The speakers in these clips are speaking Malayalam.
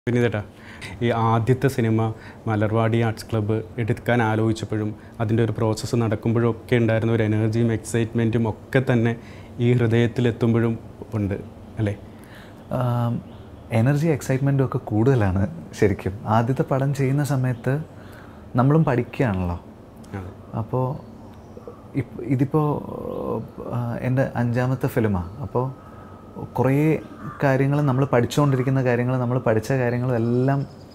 വിനീതേട്ടാ ഈ ആദ്യത്തെ സിനിമ മലർവാടി ആർട്സ് ക്ലബ്ബ് എടുക്കാൻ ആലോചിച്ചപ്പോഴും അതിൻ്റെ ഒരു പ്രോസസ്സ് നടക്കുമ്പോഴും ഒക്കെ ഉണ്ടായിരുന്ന ഒരു എനർജിയും എക്സൈറ്റ്മെൻറ്റും ഒക്കെ തന്നെ ഈ ഹൃദയത്തിലെത്തുമ്പോഴും ഉണ്ട് അല്ലേ എനർജി എക്സൈറ്റ്മെൻറ്റും ഒക്കെ കൂടുതലാണ് ശരിക്കും ആദ്യത്തെ പടം ചെയ്യുന്ന സമയത്ത് നമ്മളും പഠിക്കുകയാണല്ലോ അതെ അപ്പോൾ ഇപ് ഇതിപ്പോൾ എൻ്റെ അഞ്ചാമത്തെ ഫിലിമാണ് അപ്പോൾ കുറേ കാര്യങ്ങൾ നമ്മൾ പഠിച്ചുകൊണ്ടിരിക്കുന്ന കാര്യങ്ങൾ നമ്മൾ പഠിച്ച കാര്യങ്ങളും എല്ലാം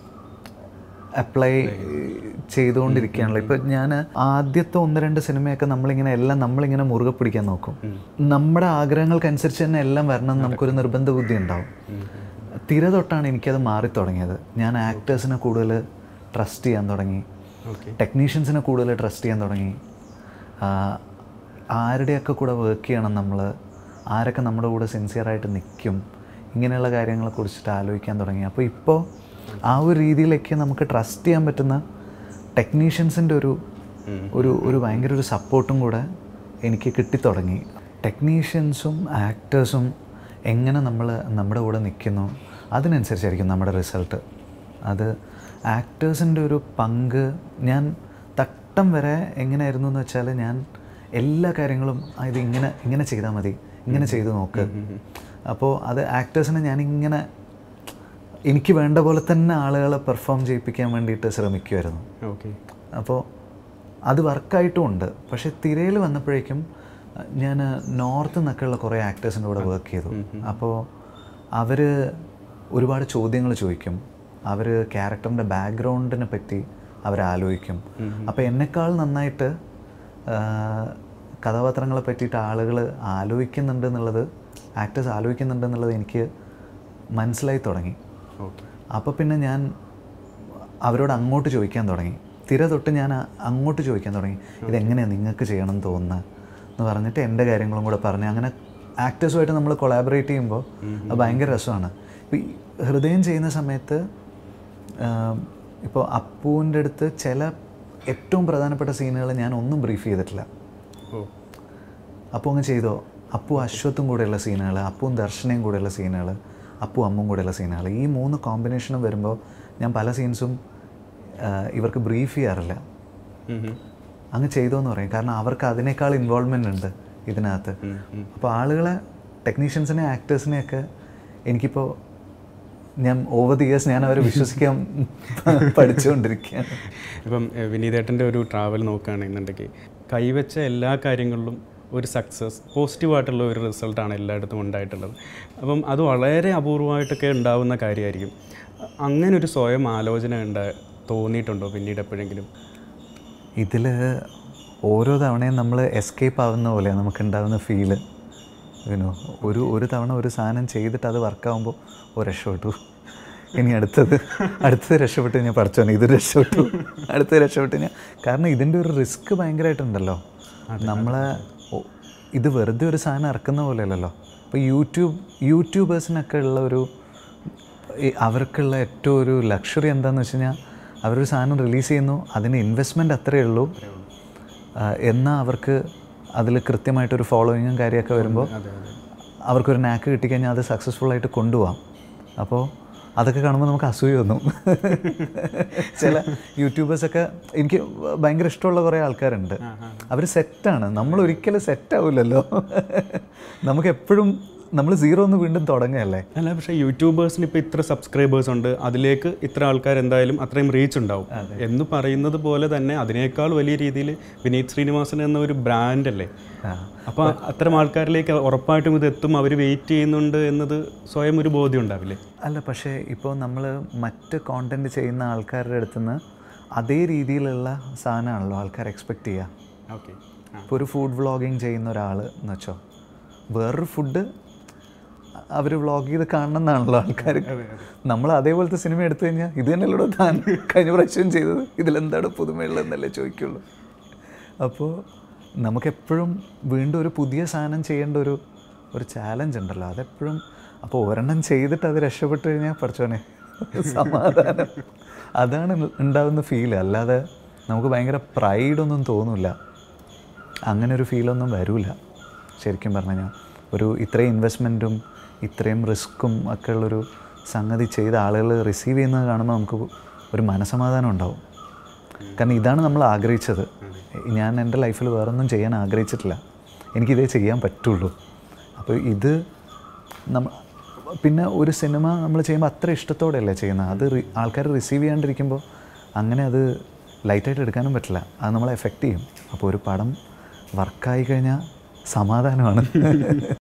അപ്ലൈ ചെയ്തുകൊണ്ടിരിക്കുകയാണല്ലോ ഇപ്പോൾ ഞാൻ ആദ്യത്തെ ഒന്ന് രണ്ട് സിനിമയൊക്കെ നമ്മളിങ്ങനെ എല്ലാം നമ്മളിങ്ങനെ മുറുകെ പിടിക്കാൻ നോക്കും നമ്മുടെ ആഗ്രഹങ്ങൾക്കനുസരിച്ച് തന്നെ എല്ലാം വരണം എന്ന് നമുക്കൊരു നിർബന്ധ ബുദ്ധി ഉണ്ടാവും തിര തൊട്ടാണ് എനിക്കത് മാറി തുടങ്ങിയത് ഞാൻ ആക്ടേഴ്സിനെ കൂടുതൽ ട്രസ്റ്റ് ചെയ്യാൻ തുടങ്ങി ഓക്കെ ടെക്നീഷ്യൻസിനെ കൂടുതൽ ട്രസ്റ്റ് ചെയ്യാൻ തുടങ്ങി ആ, ആരുടെയൊക്കെ കൂടെ വർക്ക് ചെയ്യണം നമ്മൾ ആരൊക്കെ നമ്മുടെ കൂടെ സിൻസിയറായിട്ട് നിൽക്കും ഇങ്ങനെയുള്ള കാര്യങ്ങളെ കുറിച്ചിട്ട് ആലോചിക്കാൻ തുടങ്ങി അപ്പോൾ ഇപ്പോൾ ആ ഒരു രീതിയിലേക്ക് നമുക്ക് ട്രസ്റ്റ് ചെയ്യാൻ പറ്റുന്ന ടെക്നീഷ്യൻസിൻ്റെ ഒരു ഒരു ഒരു ഭയങ്കര ഒരു സപ്പോർട്ടും കൂടെ എനിക്ക് കിട്ടിത്തുടങ്ങി ടെക്നീഷ്യൻസും ആക്ടേഴ്സും എങ്ങനെ നമ്മൾ നമ്മുടെ കൂടെ നിൽക്കുന്നു അതിനനുസരിച്ചായിരിക്കും നമ്മുടെ റിസൾട്ട് അത് ആക്ടേഴ്സിൻ്റെ ഒരു പങ്ക് ഞാൻ തട്ടം വരെ എങ്ങനെയായിരുന്നു എന്ന് വെച്ചാൽ ഞാൻ എല്ലാ കാര്യങ്ങളും ആ, ഇത് ഇങ്ങനെ ഇങ്ങനെ ചെയ്താൽ മതി ഇങ്ങനെ ചെയ്ത് നോക്ക് അപ്പോൾ അത് ആക്ടേഴ്സിനെ ഞാനിങ്ങനെ എനിക്ക് വേണ്ട പോലെ തന്നെ ആളുകളെ പെർഫോം ചെയ്യിപ്പിക്കാൻ വേണ്ടിയിട്ട് ശ്രമിക്കുമായിരുന്നു ഓക്കെ അപ്പോൾ അത് വർക്കായിട്ടും ഉണ്ട് പക്ഷേ തിരയിൽ വന്നപ്പോഴേക്കും ഞാൻ നോർത്ത് നിന്നൊക്കെയുള്ള കുറേ ആക്ടേഴ്സിൻ്റെ കൂടെ വർക്ക് ചെയ്തു അപ്പോൾ അവർ ഒരുപാട് ചോദ്യങ്ങൾ ചോദിക്കും അവർ ക്യാരക്ടറിൻ്റെ ബാക്ക്ഗ്രൗണ്ടിനെ പറ്റി അവർ ആലോചിക്കും അപ്പോൾ എന്നെക്കാൾ നന്നായിട്ട് ആ, കഥാപാത്രങ്ങളെ പറ്റിയിട്ട് ആളുകൾ ആലോചിക്കുന്നുണ്ട് എന്നുള്ളത് ആക്ടേഴ്സ് ആലോചിക്കുന്നുണ്ട് എന്നുള്ളത് എനിക്ക് മനസ്സിലായി തുടങ്ങി ഓക്കെ അപ്പോൾ പിന്നെ ഞാൻ അവരോട് അങ്ങോട്ട് ചോദിക്കാൻ തുടങ്ങി തിര തൊട്ട് ഞാൻ അ- അങ്ങോട്ട് ചോദിക്കാൻ തുടങ്ങി ഇതെങ്ങനെയാണ് നിങ്ങൾക്ക് ചെയ്യണം എന്ന് തോന്നുന്നത് എന്ന് പറഞ്ഞിട്ട് എൻ്റെ കാര്യങ്ങളും കൂടെ പറഞ്ഞ് അങ്ങനെ ആക്ടേഴ്സുമായിട്ട് നമ്മൾ കൊളാബറേറ്റ് ചെയ്യുമ്പോൾ അത് ഭയങ്കര രസമാണ് ഇപ്പോൾ ഈ ഹൃദയം ചെയ്യുന്ന സമയത്ത് ഇപ്പോൾ അപ്പുവിൻ്റെ അടുത്ത് ചില ഏറ്റവും പ്രധാനപ്പെട്ട സീനുകൾ ഞാൻ ഒന്നും ബ്രീഫ് ചെയ്തിട്ടില്ല ഓ അപ്പു അങ്ങ് ചെയ്തോ അപ്പു അശ്വത്തും കൂടെയുള്ള സീനുകൾ അപ്പുവും ദർശനയും കൂടെയുള്ള സീനുകൾ അപ്പു അമ്മും കൂടെയുള്ള സീനുകൾ ഈ മൂന്ന് കോമ്പിനേഷനും വരുമ്പോൾ ഞാൻ പല സീൻസും ഇവർക്ക് ബ്രീഫ് ചെയ്യാറില്ല ഉം ഉം. അങ്ങ് ചെയ്തോ എന്ന് പറയും കാരണം അവർക്ക് അതിനേക്കാൾ ഇൻവോൾവ്മെൻ്റ് ഉണ്ട് ഇതിനകത്ത് ഉം ഉം. അപ്പോൾ ആളുകളെ ടെക്നീഷ്യൻസിനെ ആക്ടേഴ്സിനെയൊക്കെ എനിക്കിപ്പോൾ ഞാൻ ഓവർ ദി ഇയേഴ്സ് ഞാൻ അവരെ വിശ്വസിക്കാൻ പഠിച്ചുകൊണ്ടിരിക്കുകയാണ് ഇപ്പം എഹ്, വിനീതേട്ടൻ്റെ ഒരു ട്രാവൽ നോക്കുകയാണെന്നുണ്ടെങ്കിൽ കൈവച്ച എല്ലാ കാര്യങ്ങളിലും ഒരു സക്സസ് പോസിറ്റീവായിട്ടുള്ള ഒരു റിസൾട്ടാണ് എല്ലായിടത്തും ഉണ്ടായിട്ടുള്ളത് അപ്പം അത് വളരെ അപൂർവമായിട്ടൊക്കെ ഉണ്ടാവുന്ന കാര്യമായിരിക്കും അ- അങ്ങനെ ഒരു സ്വയം ആലോചന ഉണ്ടാ തോന്നിയിട്ടുണ്ടോ പിന്നീട് എപ്പോഴെങ്കിലും ഇതിൽ ഓരോ തവണയും നമ്മൾ എസ്കേപ്പ് ആവുന്ന പോലെ നമുക്ക് ഉണ്ടാകുന്ന ഫീല് യുനോ ഒരു ഒരു തവണ ഒരു സാധനം ചെയ്തിട്ട് അത് വർക്കാവുമ്പോൾ ഓ രക്ഷപ്പെട്ടു ഇനി അടുത്തത് അടുത്തത് രക്ഷപ്പെട്ട് ഞാൻ പഠിച്ചോനെ ഇത് രക്ഷപ്പെട്ടു അടുത്തത് രക്ഷപ്പെട്ട് ഞാൻ കാരണം ഇതിൻ്റെ ഒരു റിസ്ക് ഭയങ്കരമായിട്ടുണ്ടല്ലോ നമ്മളെ ഓ, ഇത് വെറുതെ ഒരു സാധനം ഇറക്കുന്ന പോലെയല്ലല്ലോ ഇപ്പോൾ യൂട്യൂബ് യൂട്യൂബേഴ്സിനൊക്കെ ഉള്ള ഒരു ഈ അവർക്കുള്ള ഏറ്റവും ഒരു ലക്ഷറി എന്താണെന്ന് വെച്ച് കഴിഞ്ഞാൽ അവരൊരു സാധനം റിലീസ് ചെയ്യുന്നു അതിന് ഇൻവെസ്റ്റ്മെൻറ്റ് അത്രയേ ഉള്ളൂ ആ, എന്നാൽ അവർക്ക് അതിൽ കൃത്യമായിട്ടൊരു ഫോളോയിങ്ങും കാര്യമൊക്കെ വരുമ്പോൾ അവർക്കൊരു നാക്ക് കിട്ടിക്കഴിഞ്ഞാൽ അത് സക്സസ്ഫുൾ ആയിട്ട് കൊണ്ടുപോകാം അപ്പോൾ അതൊക്കെ കാണുമ്പോൾ നമുക്ക് അസൂയ തോന്നും ചില യൂട്യൂബേഴ്സൊക്കെ എനിക്ക് ഭയങ്കര ഇഷ്ടമുള്ള കുറേ ആൾക്കാരുണ്ട് അവർ സെറ്റാണ് നമ്മൾ ഒരിക്കലും സെറ്റാവില്ലല്ലോ നമുക്ക് എപ്പോഴും നമ്മൾ സീറോ ഒന്ന് വീണ്ടും തുടങ്ങുകയല്ലേ അല്ല പക്ഷേ യൂട്യൂബേഴ്സിന് ഇപ്പോൾ ഇത്ര സബ്സ്ക്രൈബേഴ്സ് ഉണ്ട് അതിലേക്ക് ഇത്ര ആൾക്കാർ എന്തായാലും അത്രയും റീച്ച് ഉണ്ടാവും എന്ന് പറയുന്നത് പോലെ തന്നെ അതിനേക്കാൾ വലിയ രീതിയിൽ വിനീത് ശ്രീനിവാസൻ എന്ന ഒരു ബ്രാൻഡ് അല്ലേ ആ. അപ്പോൾ അത്തരം ആൾക്കാരിലേക്ക് ഉറപ്പായിട്ടും ഇത് എത്തും അവർ വെയിറ്റ് ചെയ്യുന്നുണ്ട് എന്നത് സ്വയം ഒരു ബോധ്യം ഉണ്ടാവില്ലേ അല്ല പക്ഷേ ഇപ്പോൾ നമ്മൾ മറ്റ് കോണ്ടൻറ്റ് ചെയ്യുന്ന ആൾക്കാരുടെ അടുത്ത് നിന്ന് അതേ രീതിയിലുള്ള സാധനമാണല്ലോ ആൾക്കാർ എക്സ്പെക്റ്റ് ചെയ്യുക ഓക്കെ ഇപ്പോൾ ഒരു ഫുഡ് വ്ളോഗിങ് ചെയ്യുന്ന ഒരാൾ എന്ന് വെച്ചോ വേറൊരു ഫുഡ് അവർ വ്ളോഗ് ചെയ്ത് കാണണം എന്നാണല്ലോ ആൾക്കാർ നമ്മൾ അതേപോലത്തെ സിനിമ എടുത്തു കഴിഞ്ഞാൽ ഇത് തന്നെയല്ലോ താൻ കഴിഞ്ഞ പ്രാവശ്യം ചെയ്തത് ഇതിലെന്താണ് പുതുമയുള്ളതെന്നല്ലേ ചോദിക്കുള്ളൂ അപ്പോൾ നമുക്കെപ്പോഴും വീണ്ടും ഒരു പുതിയ സാധനം ചെയ്യേണ്ട ഒരു ഒരു ചാലഞ്ച് ഉണ്ടല്ലോ അതെപ്പോഴും അപ്പോൾ ഒരെണ്ണം ചെയ്തിട്ട് അത് രക്ഷപ്പെട്ട് കഴിഞ്ഞാൽ പഠിച്ചോനെ സമാധാനം അതാണ് ഉണ്ടാകുന്ന ഫീൽ അല്ലാതെ നമുക്ക് ഭയങ്കര പ്രൈഡൊന്നും തോന്നില്ല അങ്ങനെ ഒരു ഫീലൊന്നും വരില്ല ശരിക്കും പറഞ്ഞു കഴിഞ്ഞാൽ ഒരു ഇത്രയും ഇൻവെസ്റ്റ്മെൻറ്റും ഇത്രയും റിസ്ക്കും ഒക്കെ ഉള്ളൊരു സംഗതി ചെയ്ത ആളുകൾ റിസീവ് ചെയ്യുന്നത് കാണുമ്പോൾ നമുക്ക് ഒരു മനസമാധാനം ഉണ്ടാവും കാരണം ഇതാണ് നമ്മൾ ആഗ്രഹിച്ചത് ഞാൻ എൻ്റെ ലൈഫിൽ വേറൊന്നും ചെയ്യാൻ ആഗ്രഹിച്ചിട്ടില്ല എനിക്കിതേ ചെയ്യാൻ പറ്റുള്ളൂ അപ്പോൾ ഇത് നമ്മ പിന്നെ ഒരു സിനിമ നമ്മൾ ചെയ്യുമ്പോൾ അത്ര ഇഷ്ടത്തോടെയല്ല ചെയ്യുന്നത് അത് ആൾക്കാർ റിസീവ് ചെയ്യാണ്ടിരിക്കുമ്പോൾ അങ്ങനെ അത് ലൈറ്റായിട്ട് എടുക്കാനും പറ്റില്ല അത് നമ്മളെ എഫക്റ്റ് ചെയ്യും അപ്പോൾ ഒരു പടം വർക്കായി കഴിഞ്ഞാൽ സമാധാനമാണ്